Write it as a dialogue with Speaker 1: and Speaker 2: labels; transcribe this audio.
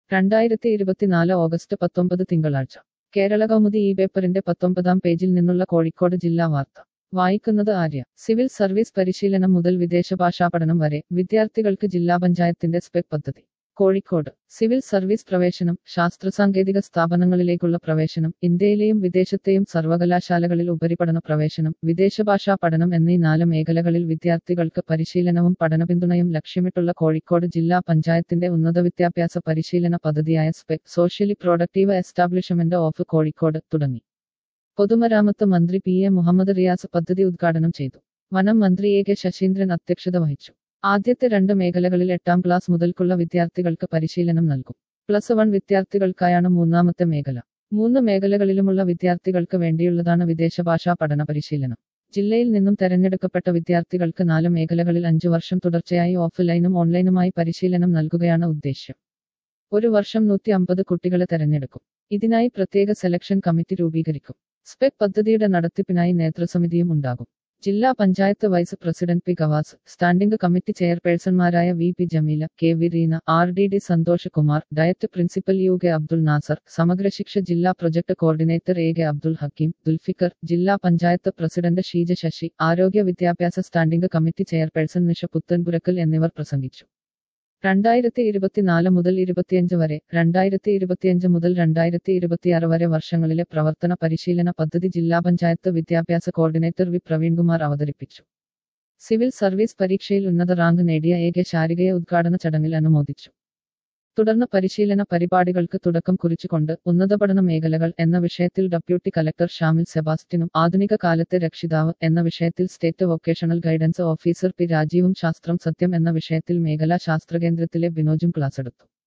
Speaker 1: രണ്ടായിരത്തി ഇരുപത്തിനാല് ഓഗസ്റ്റ് പത്തൊമ്പത് തിങ്കളാഴ്ച കേരള കൗമുദി ഈ പേപ്പറിന്റെ പത്തൊമ്പതാം പേജിൽ നിന്നുള്ള കോഴിക്കോട് ജില്ലാ വാർത്ത വായിക്കുന്നത് ആര്യ സിവിൽ സർവീസ് പരിശീലനം മുതൽ വിദേശ ഭാഷാ പഠനം വരെ വിദ്യാർത്ഥികൾക്ക് ജില്ലാ പഞ്ചായത്തിന്റെ സ്പെക് പദ്ധതി കോഴിക്കോട് സിവിൽ സർവീസ് പ്രവേശനം ശാസ്ത്ര സാങ്കേതിക സ്ഥാപനങ്ങളിലേക്കുള്ള പ്രവേശനം ഇന്ത്യയിലെയും വിദേശത്തെയും സർവകലാശാലകളിൽ ഉപരിപഠന പ്രവേശനം വിദേശഭാഷാ പഠനം എന്നീ നാല് മേഖലകളിൽ വിദ്യാർത്ഥികൾക്ക് പരിശീലനവും പഠനപിന്തുണയും ലക്ഷ്യമിട്ടുള്ള കോഴിക്കോട് ജില്ലാ പഞ്ചായത്തിന്റെ ഉന്നത വിദ്യാഭ്യാസ പരിശീലന പദ്ധതിയായ SPEC socially productive establishment of Kozhikode തുടങ്ങി പൊതുമരാമത്ത് മന്ത്രി പി എ മുഹമ്മദ് റിയാസ് പദ്ധതി ഉദ്ഘാടനം ചെയ്തു വനം മന്ത്രി എ കെ ശശീന്ദ്രൻ അധ്യക്ഷത വഹിച്ചു ആദ്യത്തെ രണ്ട് മേഖലകളിൽ എട്ടാം ക്ലാസ് മുതൽക്കുള്ള വിദ്യാർത്ഥികൾക്ക് പരിശീലനം നൽകും പ്ലസ് വൺ വിദ്യാർത്ഥികൾക്കായാണ് മൂന്നാമത്തെ മേഖല മൂന്ന് മേഖലകളിലുമുള്ള വിദ്യാർത്ഥികൾക്ക് വേണ്ടിയുള്ളതാണ് വിദേശഭാഷാ പഠന പരിശീലനം ജില്ലയിൽ നിന്നും തെരഞ്ഞെടുക്കപ്പെട്ട വിദ്യാർത്ഥികൾക്ക് നാല് മേഖലകളിൽ അഞ്ചു വർഷം തുടർച്ചയായി ഓഫ്ലൈനും ഓൺലൈനുമായി പരിശീലനം നൽകുകയാണ് ഉദ്ദേശ്യം ഒരു വർഷം നൂറ്റി അമ്പത് കുട്ടികളെ തെരഞ്ഞെടുക്കും ഇതിനായി പ്രത്യേക സെലക്ഷൻ കമ്മിറ്റി രൂപീകരിക്കും സ്പെക് പദ്ധതിയുടെ നടത്തിപ്പിനായി നേതൃസമിതിയും ഉണ്ടാകും ജില്ലാ panchayat vice president P Gavas standing committee ചെയർപേഴ്സൺമാരായ V P Jameela K V Reena R D D Santhosh Kumar DIET principal U K Abdul Nasar Samagra Shiksha ജില്ലാ project coordinator A K Abdul Hakeem Dulfiquar ജില്ലാ പഞ്ചായത്ത് പ്രസിഡന്റ് ഷീജ ശശി ആരോഗ്യ വിദ്യാഭ്യാസ standing committee chairperson Nisha Puthanpurackal എന്നിവർ പ്രസംഗിച്ചു രണ്ടായിരത്തി ഇരുപത്തിനാല് മുതൽ ഇരുപത്തിയഞ്ച് വരെ രണ്ടായിരത്തി ഇരുപത്തിയഞ്ച് മുതൽ രണ്ടായിരത്തി ഇരുപത്തിയാറ് വരെ വർഷങ്ങളിലെ പ്രവർത്തന പരിശീലന പദ്ധതി ജില്ലാ പഞ്ചായത്ത് വിദ്യാഭ്യാസ കോർഡിനേറ്റർ വി പ്രവീൺകുമാർ അവതരിപ്പിച്ചു സിവിൽ സർവീസ് പരീക്ഷയിൽ ഉന്നത റാങ്ക് നേടിയ എ കെ ശാരികയെ ഉദ്ഘാടന ചടങ്ങിൽ അനുമോദിച്ചു തുടർന്ന് പരിശീലന പരിപാടികൾക്ക് തുടക്കം കുറിച്ചുകൊണ്ട് ഉന്നത പഠന മേഖലകൾ എന്ന വിഷയത്തിൽ ഡെപ്യൂട്ടി കലക്ടർ ഷാമിൽ സെബാസ്റ്റിനും ആധുനിക കാലത്തെ രക്ഷിതാവ് എന്ന വിഷയത്തിൽ state vocational guidance officer P രാജീവും ശാസ്ത്രം സത്യം എന്ന വിഷയത്തിൽ മേഖലാ ശാസ്ത്രകേന്ദ്രത്തിലെ ബിനോജും ക്ലാസ്സെടുത്തു